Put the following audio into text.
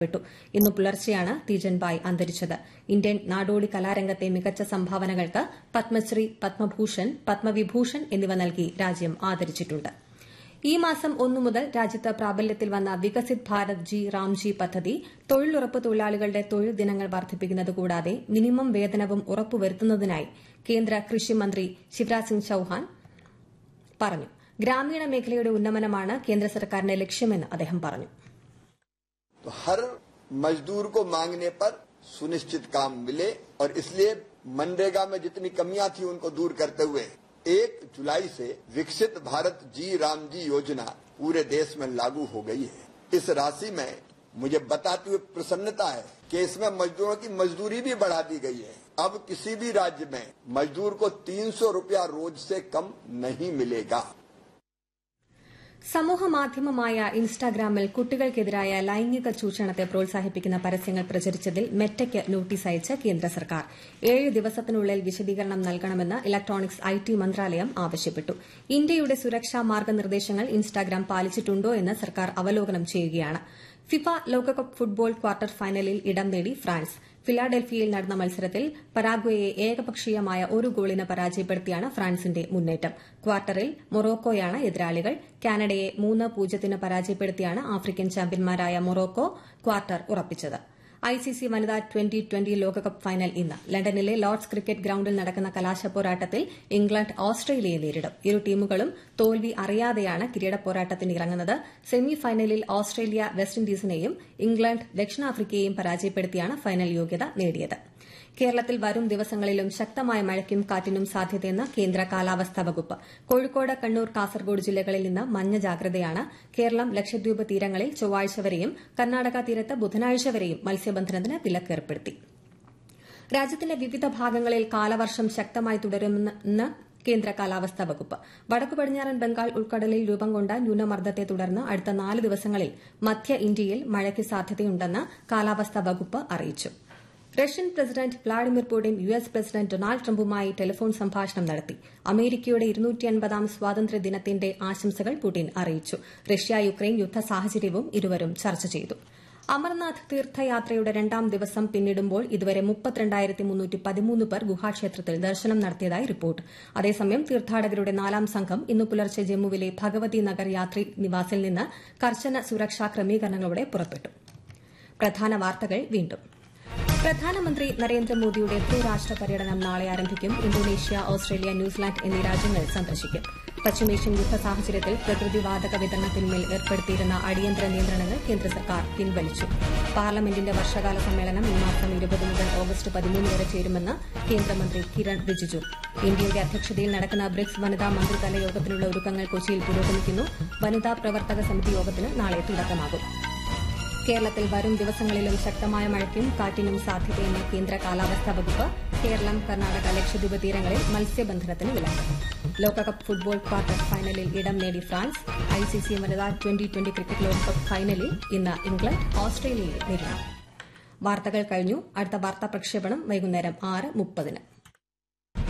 പ്പെട്ടു ഇന്ന് പുലർച്ചെയാണ് തീജൻബായ് അന്തരിച്ചത് ഇന്ത്യൻ നാടോടി കലാരംഗത്തെ മികച്ച സംഭാവനകൾക്ക് പത്മശ്രീ പത്മഭൂഷൺ പത്മവിഭൂഷൺ എന്നിവ നൽകി രാജ്യം ആദരിച്ചിട്ടുണ്ട് ഈ മാസം ഒന്നു മുതൽ രാജ്യത്ത് പ്രാബല്യത്തിൽ വന്ന വികസിത് ഭാരത് ജി റാംജി പദ്ധതി തൊഴിലുറപ്പ് തൊഴിലാളികളുടെ തൊഴിൽ ദിനങ്ങൾ വർദ്ധിപ്പിക്കുന്നത് കൂടാതെ മിനിമം വേതനവും ഉറപ്പുവരുത്തുന്നതിനായി കേന്ദ്ര കൃഷിമന്ത്രി ശിവരാജ് സിംഗ് ചൌഹാൻ പറഞ്ഞു ഗ്രാമീണ മേഖലയുടെ ഉന്നമനമാണ് കേന്ദ്ര സർക്കാരിന്റെ ലക്ഷ്യമെന്ന് അദ്ദേഹം പറഞ്ഞു तो हर मजदूर को मांगने पर सुनिश्चित काम मिले और इसलिए मनरेगा में जितनी कमियां थी उनको दूर करते हुए एक जुलाई से विकसित भारत जी राम जी योजना पूरे देश में लागू हो गई है इस राशि में मुझे बताते हुए प्रसन्नता है कि इसमें मजदूरों की मजदूरी भी बढ़ा दी गई है अब किसी भी राज्य में मजदूर को तीन सौ रूपया रोज से कम नहीं मिलेगा സമൂഹമാധ്യമമായ ഇൻസ്റ്റാഗ്രാമിൽ കുട്ടികൾക്കെതിരായ ലൈംഗിക ചൂഷണത്തെ പ്രോത്സാഹിപ്പിക്കുന്ന പരസ്യങ്ങൾ പ്രചരിച്ചതിൽ മെറ്റയ്ക്ക് നോട്ടീസ് അയച്ച് കേന്ദ്ര സർക്കാർ ഏഴ് ദിവസത്തിനുള്ളിൽ വിശദീകരണം നൽകണമെന്ന് ഇലക്ട്രോണിക്സ് ഐ ടി മന്ത്രാലയം ആവശ്യപ്പെട്ടു ഇന്ത്യയുടെ സുരക്ഷാ മാർഗ്ഗനിർദ്ദേശങ്ങൾ ഇൻസ്റ്റാഗ്രാം പാലിച്ചിട്ടുണ്ടോ എന്ന് സർക്കാർ അവലോകനം ചെയ്യുകയാണ് ഫിഫ ലോകകപ്പ് ഫുട്ബോൾ ക്വാർട്ടർ ഫൈനലിൽ ഇടം നേടി ഫ്രാൻസ് ഫിലാഡൽഫിയയിൽ നടന്ന മത്സരത്തിൽ പരാഗ്വയെ ഏകപക്ഷീയമായ ഒരു ഗോളിന് പരാജയപ്പെടുത്തിയാണ് ഫ്രാൻസിന്റെ മുന്നേറ്റം ക്വാർട്ടറിൽ മൊറോക്കോയാണ് എതിരാളികൾ കാനഡയെ മൂന്ന് പൂജ്യത്തിന് പരാജയപ്പെടുത്തിയാണ് ആഫ്രിക്കൻ ചാമ്പ്യന്മാരായ മൊറോക്കോ ക്വാർട്ടർ ഉറപ്പിച്ചത് ഐസിസി വനിതാ ട്വന്റി ട്വന്റി ലോകകപ്പ് ഫൈനൽ ഇന്ന് ലണ്ടനിലെ ലോർഡ്സ് ക്രിക്കറ്റ് ഗ്രൌണ്ടിൽ നടക്കുന്ന കലാശ പോരാട്ടത്തിൽ ഇംഗ്ലണ്ട് ഓസ്ട്രേലിയയെ നേരിടും ഇരു ടീമുകളും തോൽവി അറിയാതെയാണ് കിരീട പോരാട്ടത്തിന് ഇറങ്ങുന്നത് സെമി ഫൈനലിൽ ഓസ്ട്രേലിയ വെസ്റ്റ് ഇൻഡീസിനെയും ഇംഗ്ലണ്ട് ദക്ഷിണാഫ്രിക്കയെയും പരാജയപ്പെടുത്തിയാണ് ഫൈനൽ യോഗ്യത നേടിയത് കേരളത്തിൽ വരും ദിവസങ്ങളിലും ശക്തമായ മഴയ്ക്കും കാറ്റിനും സാധ്യതയെന്ന് കേന്ദ്ര കാലാവസ്ഥാ വകുപ്പ് കോഴിക്കോട് കണ്ണൂർ കാസർഗോഡ് ജില്ലകളിൽ നിന്ന് മഞ്ഞ ജാഗ്രതയാണ് കേരളം ലക്ഷദ്വീപ് തീരങ്ങളിൽ ചൊവ്വാഴ്ച വരെയും കർണാടക തീരത്ത് ബുധനാഴ്ച വരെയും മത്സ്യബന്ധനത്തിന് വിലക്കേർപ്പെടുത്തി രാജ്യത്തിന്റെ വിവിധ ഭാഗങ്ങളിൽ കാലവർഷം ശക്തമായി തുടരുമെന്ന് കേന്ദ്ര കാലാവസ്ഥാ വകുപ്പ് വടക്കു പടിഞ്ഞാറൻ ബംഗാൾ ഉൾക്കടലിൽ രൂപം കൊണ്ട ന്യൂനമർദ്ദത്തെ തുടർന്ന് അടുത്ത നാല് ദിവസങ്ങളിൽ മധ്യ ഇന്ത്യയിൽ മഴയ്ക്ക് സാധ്യതയുണ്ടെന്ന് കാലാവസ്ഥാ വകുപ്പ് അറിയിച്ചു Russian president Vladimir Putin U S president Donald ട്രംപുമായി ടെലിഫോൺ സംഭാഷണം നടത്തി അമേരിക്കയുടെ ഇരുന്നൂറ്റിയൻപതാം സ്വാതന്ത്ര്യ ദിനത്തിന്റെ ആശംസകൾ പുടിൻ അറിയിച്ചു റഷ്യ യുക്രൈൻ യുദ്ധ സാഹചര്യവും ഇരുവരും ചർച്ച ചെയ്തു അമർനാഥ് തീർത്ഥയാത്രയുടെ രണ്ടാം ദിവസം പിന്നിടുമ്പോൾ ഇതുവരെ പേർ ഗുഹാക്ഷേത്രത്തിൽ ദർശനം നടത്തിയതായി റിപ്പോർട്ട് അതേസമയം തീർത്ഥാടകരുടെ നാലാം സംഘം ഇന്ന് പുലർച്ചെ ജമ്മുവിലെ ഭഗവതി നഗർ യാത്രി നിവാസിൽ നിന്ന് കർശന സുരക്ഷാ ക്രമീകരണങ്ങളോടെ പുറപ്പെട്ടു പ്രധാന വാർത്തകൾ വീണ്ടും പ്രധാനമന്ത്രി നരേന്ദ്രമോദിയുടെ ത്രിരാഷ്ട്ര പര്യടനം നാളെ ആരംഭിക്കും ഇന്തോനേഷ്യ ഓസ്ട്രേലിയ ന്യൂസിലാൻഡ് എന്നീ രാജ്യങ്ങൾ സന്ദർശിക്കും പശ്ചിമേഷ്യൻ യുദ്ധ സാഹചര്യത്തിൽ പ്രകൃതിവാതക വിതരണത്തിന്മേൽ ഏർപ്പെടുത്തിയിരുന്ന അടിയന്തര നിയന്ത്രണങ്ങൾ കേന്ദ്ര സർക്കാർ പിൻവലിച്ചു പാർലമെന്റിന്റെ വർഷകാല സമ്മേളനം ഈ മാസം ഇരുപത് മുതൽ ഓഗസ്റ്റ് പതിമൂന്ന് വരെ ചേരുമെന്ന് കേന്ദ്രമന്ത്രി കിരൺ റിജിജു ഇന്ത്യയുടെ അധ്യക്ഷതയിൽ നടക്കുന്ന ബ്രിക്സ് വനിതാ മന്ത്രിതല യോഗത്തിനുള്ള ഒരുക്കങ്ങൾ കൊച്ചിയിൽ പുരോഗമിക്കുന്നു വനിതാ പ്രവർത്തക സമിതി യോഗത്തിന് നാളെ തുടക്കമാകും കേരളത്തിൽ വരും ദിവസങ്ങളിലും ശക്തമായ മഴയ്ക്കും കാറ്റിനും സാധ്യതയെന്ന് കേന്ദ്ര കാലാവസ്ഥാ വകുപ്പ് കേരളം കർണാടക ലക്ഷദ്വീപ് തീരങ്ങളിൽ മത്സ്യബന്ധനത്തിന് വിലക്ക് ലോകകപ്പ് ഫുട്ബോൾ ക്വാർട്ടർ ഫൈനലിൽ ഇടം നേടി ഫ്രാൻസ് ഐസിസി വനിതാ ട്വന്റി ട്വന്റി ക്രിക്കറ്റ് ലോകകപ്പ് ഫൈനലിൽ ഇന്ന് ഇംഗ്ലണ്ട് ഓസ്ട്രേലിയയെ നേരിടും വാർത്തകൾ കഴിഞ്ഞു അടുത്ത വാർത്താ പ്രക്ഷേപണം വൈകുന്നേരം ആറ് മുപ്പതിന്